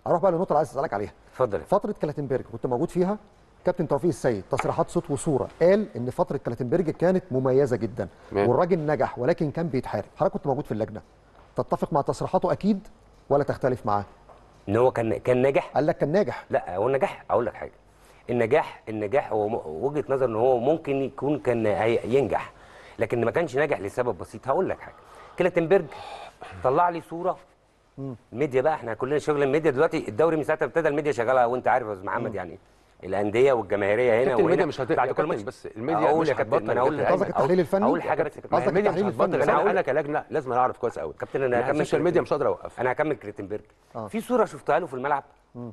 اروح بقى للنقطه اللي عايز اسالك عليها اتفضل فتره كلاتنبرج كنت موجود فيها كابتن توفيق السيد تصريحات صوت وصوره قال ان فتره كلاتنبرج كانت مميزه جدا تمام. والراجل نجح ولكن كان بيتحارب حضرتك كنت موجود في اللجنه تتفق مع تصريحاته اكيد ولا تختلف معاه ان هو كان كان ناجح قال لك كان ناجح لا هو النجاح اقول لك حاجه النجاح النجاح هو م- وجهه نظر ان هو ممكن يكون كان هي- ينجح لكن ما كانش ناجح لسبب بسيط هقول لك حاجه كلاتنبرج طلع لي صوره الميديا بقى احنا كلنا شغل الميديا دلوقتي الدوري من ساعه ما ابتدى الميديا شغاله وانت عارف يا استاذ محمد يعني الانديه والجماهيريه هنا كابتن وهنا الميديا مش هت- بعد يا كل كابتن ماتش بس الميديا أقول مش يا كابتن، هتبطل ما انا اقول يا لك كابتن. قصدك التحليل الفني؟ اقول حاجه بس يا كابتن. قصدك الميديا مش التحليل الفني. هتبطل أنا انا هقول- انا كلجنه لازم اعرف كويس قوي كابتن انا هكمل السوشيال ميديا مش هقدر اوقف انا هكمل كلاتنبرج آه. في صوره شفتها له في الملعب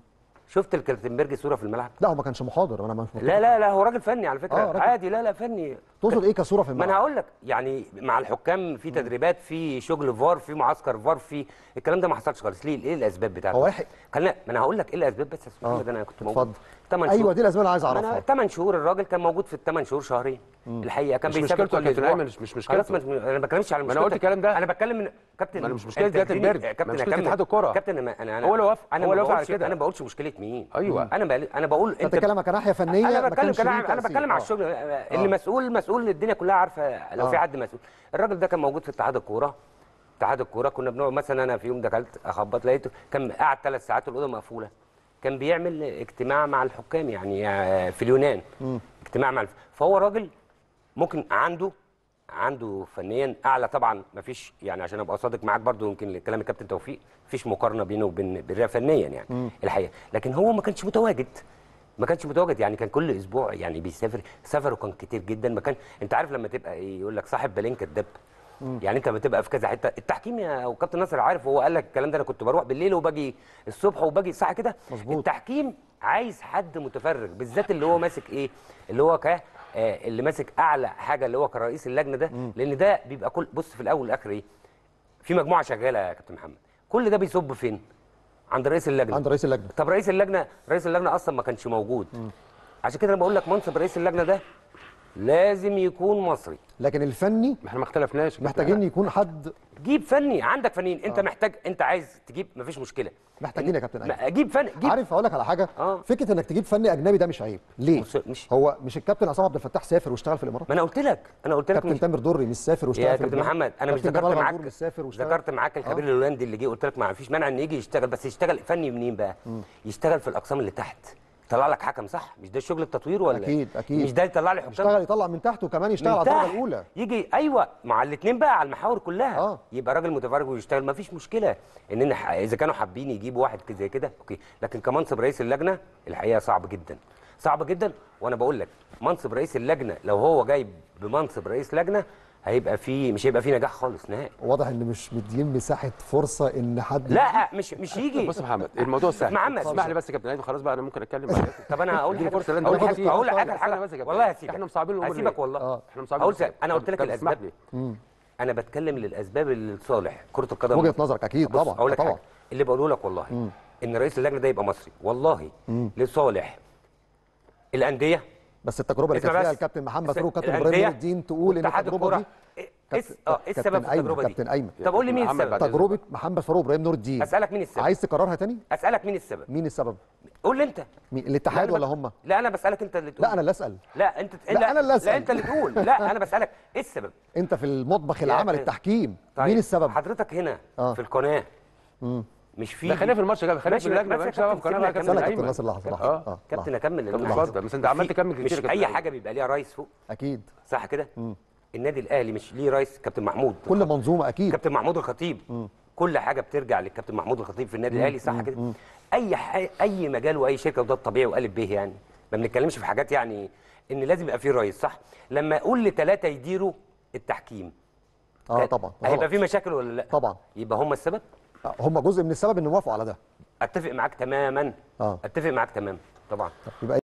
شفت الكلاتنبرج صوره في الملعب لا هو ما كانش محاضر انا مش لا لا لا هو راجل فني على فكره آه، راجل. عادي لا لا فني تقصد ايه كصوره في ما انا الملعب هقول لك يعني مع الحكام في تدريبات في شغل فار في معسكر فار في الكلام ده ما حصلش خالص ليه ايه الاسباب بتاعته هو يحق. خلينا ما انا هقول لك ايه الاسباب بس يا استاذ محمد انا كنت موجود اتفضل. تمن ايوه شهور. دي الاسباب اللي عايز ما انا اعرفها 8 شهور الراجل كان موجود في الثمان شهور شهرين الحقيقه كان مش بيسافر مشكلته يا كل كابتن أسبوع. أيمن، مش- مش خلاص مشكلته. ما انا ما بتكلمش على ما أنا قلت مشكلته. الكلام ده. انا بتكلم من كابتن ما أنا مش مشكلة أنت كابتن اديني- برج. كابتن ما مشكلة أكمل. اتحاد الكرة. كابتن انا انا هو اللي وافق. انا هو ما اللي وافق على بقولش كده. انا ما بقولش مشكله مين أيوة. انا بقل... انا بقول انت بتتكلم كناحيه فنيه انا ما بتكلم كانش كلام ليه انا تأثير. بتكلم على آه. الشغل اللي مسؤول مسؤول الدنيا كلها عارفه لو آه. في حد مسؤول الراجل ده كان موجود في اتحاد الكوره اتحاد الكوره كنا بنقعد مثلا انا في يوم دخلت اخبط لقيته كان قاعد ثلاث ساعات والاوضه مقفوله كان بيعمل اجتماع مع الحكام يعني آه، في اليونان اجتماع مع الف... فهو راجل ممكن عنده عنده فنيا اعلى طبعا ما فيش يعني عشان ابقى صادق معاك برضو يمكن كلام الكابتن توفيق مفيش مقارنه بينه وبين بالرياضه فنيا يعني الحقيقه لكن هو ما كانش متواجد ما كانش متواجد يعني كان كل اسبوع يعني بيسافر سفره كان كتير جدا ما كان انت عارف لما تبقى ايه يقول لك صاحب بالين كداب يعني انت لما تبقى في كذا حته التحكيم يا وكابتن ناصر عارف هو قال لك الكلام ده انا كنت بروح بالليل وباجي الصبح وباجي صح كده مظبوط. التحكيم عايز حد متفرغ بالذات اللي هو ماسك ايه اللي هو ك آه، اللي ماسك اعلى حاجه اللي هو كرئيس اللجنه ده لان ده بيبقى كل بص في الاول والاخر ايه في مجموعه شغاله يا كابتن محمد كل ده بيصب فين عند رئيس اللجنه عند رئيس اللجنه طب رئيس اللجنه رئيس اللجنه اصلا ما كانش موجود عشان كده انا بقول لك منصب رئيس اللجنه ده لازم يكون مصري لكن الفني ما احنا ما اختلفناش يا كابتن. محتاجين يكون حد جيب فني عندك فنيين انت محتاج انت عايز تجيب مفيش مشكله محتاجين يا كابتن أيمن. ما- جيب فني جيب عارف اقول لك على حاجه آه. فكره انك تجيب فني اجنبي ده مش عيب ليه مش- مش- هو مش الكابتن عصام عبد الفتاح سافر واشتغل في الامارات ما انا قلت لك انا قلت لك كابتن مش تامر دري مش سافر واشتغل يا في كابتن لبنان. محمد انا مش كابتن ذكرت جمال معاك غندور مش سافر واشتغل ذكرت معاك الخبير الهولندي اللي جه قلت لك ما فيش مانع ان يجي يشتغل بس يشتغل فني منين بقى يشتغل في الاقسام اللي تحت يطلع لك حكم صح مش ده شغل التطوير ولا أكيد، أكيد. مش ده يطلع لي حكام يشتغل يطلع من تحت وكمان يشتغل من على الدرجه تحت. الاولى يجي ايوه مع الاثنين بقى على المحاور كلها آه. يبقى راجل متفرج ويشتغل ما فيش مشكله ان ح- اذا كانوا حابين يجيبوا واحد كده زي كده اوكي لكن كمنصب رئيس اللجنه الحقيقه صعب جدا صعب جدا وانا بقول لك منصب رئيس اللجنه لو هو جاي بمنصب رئيس لجنه هيبقى فيه مش هيبقى فيه نجاح خالص نهائي واضح ان مش مدين مساحه فرصه ان حد لا مش مش يجي بص يا محمد الموضوع سهل محمد. اسمح لي بس يا كابتن أيمن، خلاص بقى انا ممكن اتكلم بعد إذنك. طب انا هقول اديني حاجه فرصه لأن اقول أنا حاجه كتير. اقول لك استنى حاجه بس يا كابتن. والله هسيبك احنا مصعبين الامور هسيبك ليه؟ والله آه. احنا مصعبين اقول الأمور. انا قلت طب- لك طب اسمح الاسباب لي. انا بتكلم للاسباب لصالح كره القدم وجهه نظرك اكيد بص طبعا اقول لك طبعا حاجه اللي بقوله لك والله ان رئيس اللجنه ده يبقى مصري والله لصالح الانديه بس التجربه اللي اسمع كان فيها بس. الكابتن محمد بس فاروق كابتن الأندية ابراهيم نور الدين تقول ان واتحاد التجربه الكرة. دي ايه كابتن- اه ايه كابتن السبب في أيمن، التجربه دي كابتن أيمن. طب قول لي مين محمد السبب بعد تجربه محمد فاروق ابراهيم نور الدين اسالك مين السبب عايز تكررها تاني اسالك مين السبب مين السبب قول لي انت مين لا، الاتحاد أنا ولا بس- هم لا انا بسالك انت اللي تقول لا انا اللي اسال لا انت لا، أنا اللي أسأل. لا انت اللي تقول لا انا بسالك ايه السبب انت في المطبخ يا العمل أخي. التحكيم طيب مين السبب حضرتك هنا آه. في القناه مش في ده خلينا في الماتش ده خلينا في ماشي، اللجنه بس يا مالكش دعوه كابتن بالقناه بقى يا سيبني كابتن استنى يا كابتن أيمن. ناصر لحظه لحظه اه آه، كابتن لحظة. اكمل طب لأن اتفضل، بس أنت عمال في- تكمل كتير مش يا كابتن اي أيمن. حاجه بيبقى ليها رئيس فوق اكيد صح كده النادي الاهلي مش ليه رئيس كابتن محمود كل منظومه اكيد كابتن محمود الخطيب كل حاجه بترجع للكابتن محمود الخطيب في النادي الاهلي صح كده اي ح... اي مجال واي شركه وده الطبيعي وقالب به يعني ما بنتكلمش في حاجات يعني ان لازم يبقى فيه رئيس صح لما اقول لثلاثه يديروا التحكيم اه طبعا هيبقى غلط. في مشاكل ولا لا طبعا يبقى هم السبب آه، هم جزء من السبب ان وافقوا على ده اتفق معاك تماما اه اتفق معاك تماما طبعا يبقى